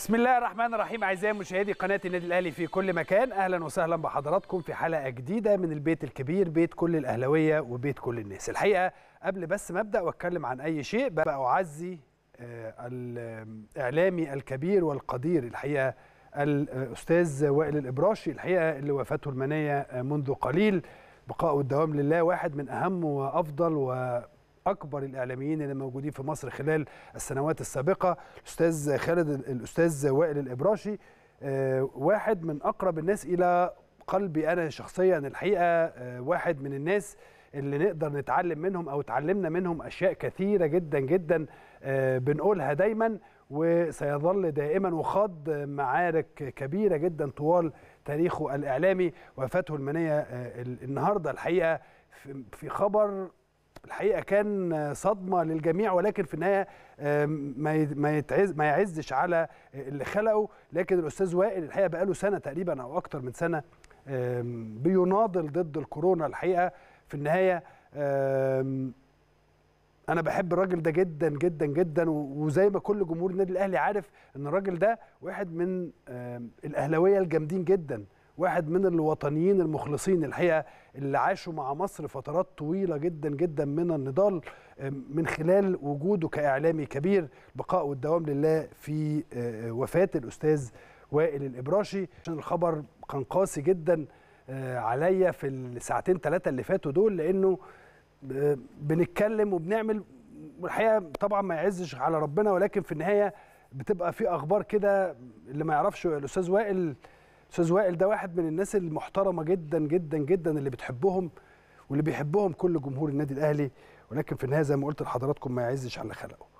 بسم الله الرحمن الرحيم اعزائي مشاهدي قناه النادي الاهلي في كل مكان اهلا وسهلا بحضراتكم في حلقه جديده من البيت الكبير بيت كل الاهلاويه وبيت كل الناس الحقيقه قبل بس ما ابدا واتكلم عن اي شيء بقى اعزي آه، الاعلامي الكبير والقدير الحقيقه الاستاذ وائل الابراشي الحقيقه اللي وفاته المنيه آه، منذ قليل بقاء والدوام لله واحد من اهم وافضل و اكبر الاعلاميين اللي موجودين في مصر خلال السنوات السابقه الاستاذ خالد الاستاذ وائل الابراشي آه، واحد من اقرب الناس الى قلبي انا شخصيا الحقيقه آه، واحد من الناس اللي نقدر نتعلم منهم او اتعلمنا منهم اشياء كثيره جدا جدا آه، بنقولها دايما وسيظل دائما وخاض معارك كبيره جدا طوال تاريخه الاعلامي وفاته المنيه النهارده الحقيقه في خبر الحقيقه كان صدمه للجميع ولكن في النهايه ما يتعز ما يعزش على اللي خلقه لكن الاستاذ وائل الحقيقه بقاله سنه تقريبا او اكتر من سنه بيناضل ضد الكورونا الحقيقه في النهايه انا بحب الراجل ده جدا جدا جدا وزي ما كل جمهور النادي الاهلي عارف ان الراجل ده واحد من الاهلاويه الجامدين جدا واحد من الوطنيين المخلصين الحقيقه اللي عاشوا مع مصر فترات طويله جدا جدا من النضال من خلال وجوده كاعلامي كبير بقاء والدوام لله في وفاه الاستاذ وائل الابراشي عشان الخبر كان قاسي جدا عليا في الساعتين ثلاثه اللي فاتوا دول لانه بنتكلم وبنعمل والحقيقه طبعا ما يعزش على ربنا ولكن في النهايه بتبقى في اخبار كده اللي ما يعرفش الاستاذ وائل استاذ وائل ده واحد من الناس المحترمه جدا جدا جدا اللي بتحبهم واللي بيحبهم كل جمهور النادي الاهلي ولكن في النهايه زي ما قلت لحضراتكم ما يعزش على خلقه